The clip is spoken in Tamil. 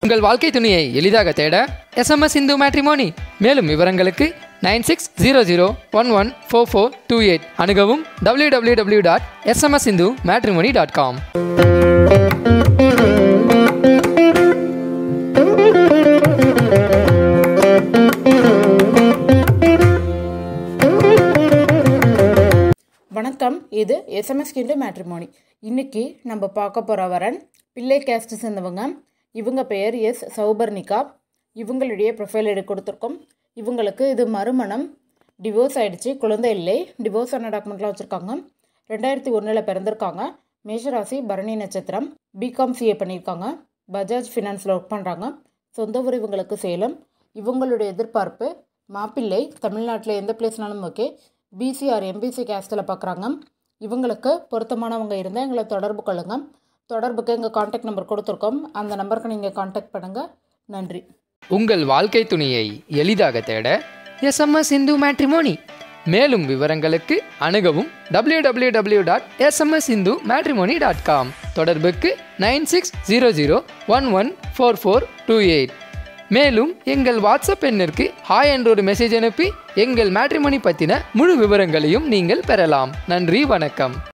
உங்கள் வாழ்க்கை துணையை எளிதாக தேட எஸ்எம்எஸ் இந்து மேட்ரிமோனி மேலும் விவரங்களுக்கு nine six zero zero one one four four two eight அணுகவும் W W W dot SMS Hindu matrimony dot com வணக்கம் இது எஸ்எம்எஸ் கிண்டு மேட்ரிமோனி இன்னைக்கு நம்ம பார்க்க போகிற வரன் பிள்ளை கேஸ்ட் சேர்ந்தவங்க இவங்க பெயர் எஸ் சௌபர்ணிகா இவங்களுடைய ப்ரொஃபைல் எடுத்து கொடுத்துருக்கோம் இவங்களுக்கு இது மறுமணம் டிவோர்ஸ் ஆயிடுச்சு குழந்தை இல்லை டிவோர்ஸ் ஆன டாக்குமெண்ட்லாம் வச்சுருக்காங்க ரெண்டாயிரத்தி ஒன்றில் பிறந்திருக்காங்க மேஷராசி பரணி நட்சத்திரம் பிகாம் சிஏ பண்ணியிருக்காங்க பஜாஜ் ஃபினான்ஸில் ஒர்க் பண்ணுறாங்க சொந்த ஊர் இவங்களுக்கு சேலம் இவங்களுடைய எதிர்பார்ப்பு மாப்பிள்ளை தமிழ்நாட்டில் எந்த பிளேஸ்னாலும் ஓகே பிசி ஆர் எம்பிசி கேஸ்டில் பார்க்குறாங்க இவங்களுக்கு பொருத்தமானவங்க இருந்தால் எங்களை தொடர்பு கொள்ளுங்க தொடர்புக்கு எங்கள் காண்டாக்ட் நம்பர் கொடுத்துருக்கோம் அந்த நம்பருக்கு நீங்கள் காண்டாக்ட் பண்ணுங்கள் நன்றி உங்கள் வாழ்க்கை துணையை எளிதாக தேட எஸ்எம்எஸ் இந்து மேட்ரிமோனி மேலும் விவரங்களுக்கு அணுகவும் W W W dot SMS Hindu matrimony dot com தொடர்புக்கு nine six zero zero one one four four two eight மேலும் எங்கள் வாட்ஸ்அப் எண்ணிற்கு ஹாய் என்ற ஒரு மெசேஜ் அனுப்பி எங்கள் மேட்ரிமோனி பற்றின முழு விவரங்களையும் நீங்கள் பெறலாம் நன்றி வணக்கம்